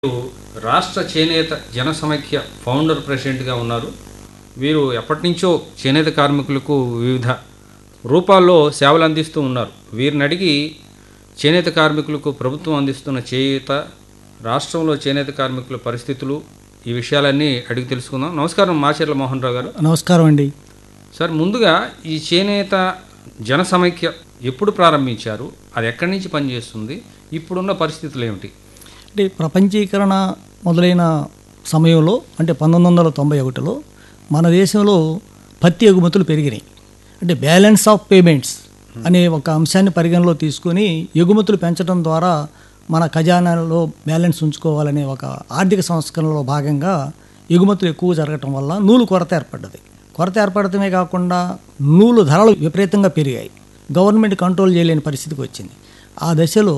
రాష్ట్ర చేనేత జన సమైక్య ఫౌండర్ ప్రెసిడెంట్గా ఉన్నారు వీరు ఎప్పటి నుంచో చేనేత కార్మికులకు వివిధ రూపాల్లో సేవలు అందిస్తూ ఉన్నారు వీరిని అడిగి చేనేత కార్మికులకు ప్రభుత్వం అందిస్తున్న చేయూత రాష్ట్రంలో చేనేత కార్మికుల పరిస్థితులు ఈ విషయాలన్నీ అడిగి తెలుసుకుందాం నమస్కారం మాచర్ల మోహన్ రావు గారు నమస్కారం అండి సార్ ముందుగా ఈ చేనేత జన సమైక్య ఎప్పుడు ప్రారంభించారు అది ఎక్కడి నుంచి పనిచేస్తుంది ఇప్పుడున్న పరిస్థితులు ఏమిటి అంటే ప్రపంచీకరణ మొదలైన సమయంలో అంటే పంతొమ్మిది వందల తొంభై ఒకటిలో మన దేశంలో పత్తి ఎగుమతులు పెరిగినాయి అంటే బ్యాలెన్స్ ఆఫ్ పేమెంట్స్ అనే ఒక అంశాన్ని పరిగణలో తీసుకొని ఎగుమతులు పెంచడం ద్వారా మన ఖజానాలో బ్యాలెన్స్ ఉంచుకోవాలనే ఒక ఆర్థిక సంస్కరణలో భాగంగా ఎగుమతులు ఎక్కువ జరగటం వల్ల నూలు కొరత ఏర్పడ్డది కొరత ఏర్పడటమే కాకుండా నూలు ధరలు విపరీతంగా పెరిగాయి గవర్నమెంట్ కంట్రోల్ చేయలేని పరిస్థితికి వచ్చింది ఆ దశలో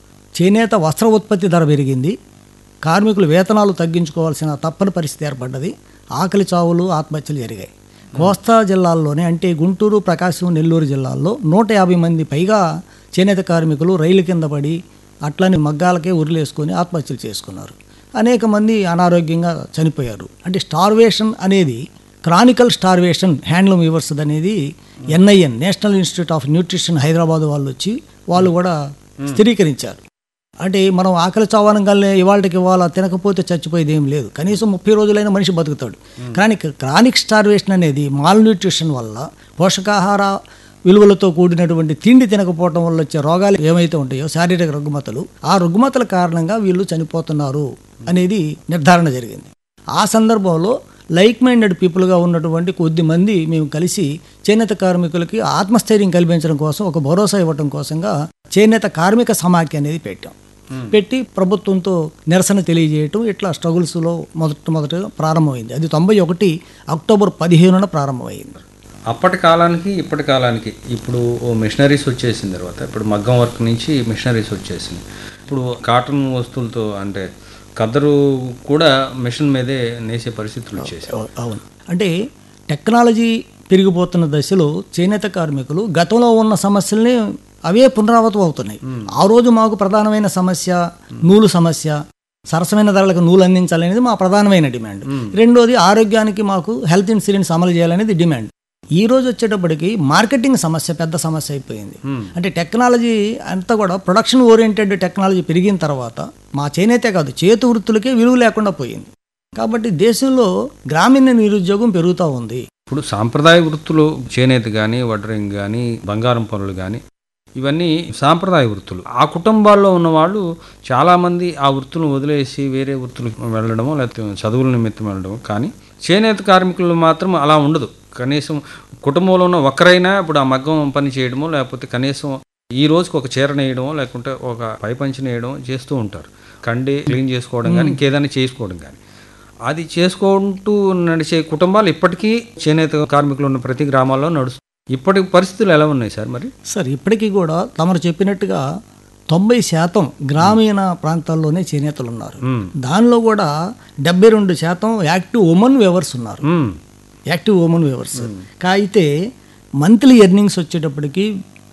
చేనేత వస్త్ర ఉత్పత్తి ధర పెరిగింది కార్మికులు వేతనాలు తగ్గించుకోవాల్సిన తప్పని పరిస్థితి ఏర్పడ్డది ఆకలి చావులు ఆత్మహత్యలు జరిగాయి కోస్తా జిల్లాల్లోనే అంటే గుంటూరు ప్రకాశం నెల్లూరు జిల్లాల్లో నూట యాభై మంది పైగా చేనేత కార్మికులు రైలు కింద పడి అట్లని మగ్గాలకే ఉరిలేసుకొని ఆత్మహత్యలు చేసుకున్నారు అనేక మంది అనారోగ్యంగా చనిపోయారు అంటే స్టార్వేషన్ అనేది క్రానికల్ స్టార్వేషన్ హ్యాండ్లూమ్ వీవర్స్ అనేది NIN national institute of nutrition Hyderabad వాళ్ళు వచ్చి వాళ్ళు కూడా స్థిరీకరించారు అంటే మనం ఆకలి చావనంగానే ఇవాళకి ఇవాళ తినకపోతే చచ్చిపోయేది ఏం లేదు కనీసం ముప్పై రోజులైనా మనిషి బతుకుతాడు కానీ క్రానిక్ స్టార్వేషన్ అనేది మాల్ న్యూట్రిషన్ వల్ల పోషకాహార విలువలతో కూడినటువంటి తిండి తినకపోవడం వల్ల వచ్చే రోగాలు ఏమైతే ఉంటాయో శారీరక రుగ్మతలు ఆ రుగ్మతల కారణంగా వీళ్ళు చనిపోతున్నారు అనేది నిర్ధారణ జరిగింది ఆ సందర్భంలో లైక్ మైండెడ్ పీపుల్గా ఉన్నటువంటి కొద్ది మంది మేము కలిసి చేనేత కార్మికులకి ఆత్మస్థైర్యం కల్పించడం కోసం ఒక భరోసా ఇవ్వడం కోసంగా చేనేత కార్మిక సమాఖ్య అనేది పెట్టాం పెట్టి ప్రభుత్వంతో నిరసన తెలియజేయటం ఇట్లా స్ట్రగుల్స్లో మొదట మొదట ప్రారంభమైంది అది తొంభై ఒకటి అక్టోబర్ పదిహేనున ప్రారంభమైంది అప్పటి కాలానికి ఇప్పటి కాలానికి ఇప్పుడు ఓ మిషనరీస్ వచ్చేసిన తర్వాత ఇప్పుడు మగ్గం వర్క్ నుంచి మిషనరీస్ వచ్చేసింది ఇప్పుడు కాటన్ వస్తువులతో అంటే కద్దరు కూడా మిషన్ మీదే నేసే పరిస్థితులు వచ్చేసాయి అవు- అవును అంటే టెక్నాలజీ పెరిగిపోతున్న దశలో చేనేత కార్మికులు గతంలో ఉన్న సమస్యల్ని అవే పునరావృతం అవుతున్నాయి ఆ రోజు మాకు ప్రధానమైన సమస్య నూలు సమస్య సరసమైన ధరలకు నూలు అందించాలనేది మా ప్రధానమైన డిమాండ్ రెండోది ఆరోగ్యానికి మాకు హెల్త్ ఇన్సూరెన్స్ అమలు చేయాలనేది డిమాండ్ ఈ రోజు వచ్చేటప్పటికి మార్కెటింగ్ సమస్య పెద్ద సమస్య అయిపోయింది అంటే టెక్నాలజీ అంతా కూడా ప్రొడక్షన్ ఓరియంటెడ్ టెక్నాలజీ పెరిగిన తర్వాత మా చేనేతే కాదు చేతి వృత్తులకే విలువ లేకుండా పోయింది కాబట్టి దేశంలో గ్రామీణ నిరుద్యోగం పెరుగుతూ ఉంది ఇప్పుడు సాంప్రదాయ వృత్తులు చేనేత కానీ వడ్రింగ్ కానీ బంగారం పనులు కానీ ఇవన్నీ సాంప్రదాయ వృత్తులు ఆ కుటుంబాల్లో ఉన్న వాళ్ళు చాలామంది ఆ వృత్తులను వదిలేసి వేరే వృత్తులకు వెళ్ళడమో లేకపోతే చదువుల నిమిత్తం వెళ్ళడమో కానీ చేనేత కార్మికులు మాత్రం అలా ఉండదు కనీసం కుటుంబంలో ఉన్న ఒక్కరైనా ఇప్పుడు ఆ మగ్గం పని చేయడమో లేకపోతే కనీసం ఈ రోజుకి ఒక చీర నేయడమో లేకుంటే ఒక పై పంచి నేయడం చేస్తూ ఉంటారు కండి క్లీన్ చేసుకోవడం కానీ ఇంకేదైనా చేసుకోవడం కానీ అది చేసుకుంటూ నడిచే కుటుంబాలు ఇప్పటికీ చేనేత కార్మికులు ఉన్న ప్రతి గ్రామాల్లో నడుస్తుంది ఇప్పటి పరిస్థితులు ఎలా ఉన్నాయి సార్ మరి సార్ ఇప్పటికీ కూడా తమరు చెప్పినట్టుగా తొంభై శాతం గ్రామీణ ప్రాంతాల్లోనే చేనేతలు ఉన్నారు మ్మ్. దానిలో కూడా డెబ్బై రెండు శాతం యాక్టివ్ ఉమెన్ వేవర్స్ ఉన్నారు మ్మ్. యాక్టివ్ ఉమెన్ వేవర్స్ అయితే మంత్లీ ఎర్నింగ్స్ వచ్చేటప్పటికి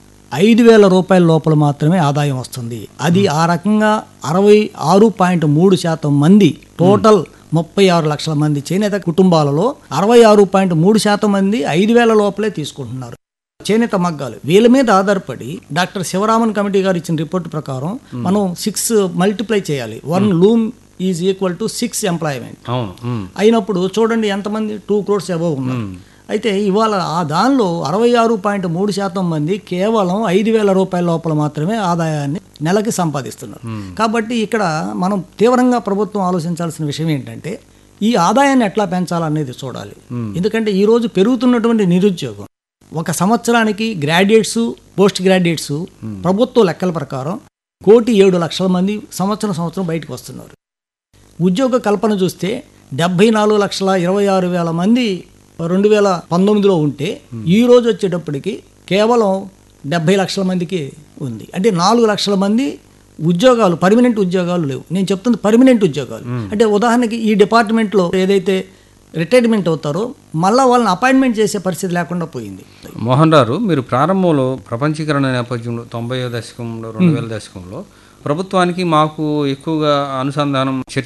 ఐదు వేల రూపాయల లోపల మాత్రమే ఆదాయం వస్తుంది అది ఆ రకంగా అరవై ఆరు పాయింట్ మూడు శాతం మంది టోటల్ ముప్పై ఆరు లక్షల మంది చేనేత కుటుంబాలలో అరవై ఆరు పాయింట్ మూడు శాతం మంది ఐదు వేల లోపలే తీసుకుంటున్నారు చేనేత మగ్గాలు వీళ్ళ మీద ఆధారపడి డాక్టర్ శివరామన్ కమిటీ గారు ఇచ్చిన రిపోర్ట్ ప్రకారం మనం సిక్స్ మల్టిప్లై చేయాలి one loom is equal to six employment అవును మ్మ్. అయినప్పుడు చూడండి ఎంతమంది టూ క్రోర్స్ అబవ్ ఉన్నారు అయితే ఇవాళ ఆ దానిలో అరవై ఆరు పాయింట్ మూడు శాతం మంది కేవలం ఐదు వేల రూపాయల లోపల మాత్రమే ఆదాయాన్ని నెలకి సంపాదిస్తున్నారు కాబట్టి ఇక్కడ మనం తీవ్రంగా ప్రభుత్వం ఆలోచించాల్సిన విషయం ఏంటంటే ఈ ఆదాయాన్ని ఎట్లా పెంచాలనేది చూడాలి ఎందుకంటే ఈ రోజు పెరుగుతున్నటువంటి నిరుద్యోగం ఒక సంవత్సరానికి గ్రాడ్యుయేట్స్ పోస్ట్ గ్రాడ్యుయేట్స్ ప్రభుత్వ లెక్కల ప్రకారం కోటి ఏడు లక్షల మంది సంవత్సరం సంవత్సరం బయటకు వస్తున్నారు ఉద్యోగ కల్పన చూస్తే డెబ్బై నాలుగు లక్షల ఇరవై ఆరు వేల మంది రెండు వేల పంతొమ్మిదిలో ఉంటే ఈ రోజు వచ్చేటప్పటికి కేవలం డెబ్బై లక్షల మందికి ఉంది అంటే నాలుగు లక్షల మంది ఉద్యోగాలు పర్మనెంట్ ఉద్యోగాలు లేవు నేను చెప్తుంది పర్మనెంట్ ఉద్యోగాలు అంటే ఉదాహరణకి ఈ డిపార్ట్మెంట్లో ఏదైతే రిటైర్మెంట్ అవుతారో మళ్ళీ వాళ్ళని అపాయింట్మెంట్ చేసే పరిస్థితి లేకుండా పోయింది మోహన్ రావు మీరు ప్రారంభంలో ప్రపంచీకరణ నేపథ్యంలో తొంభై దశకంలో రెండు వేల దశకంలో ప్రభుత్వానికి మాకు ఎక్కువగా అనుసంధానం చర్చ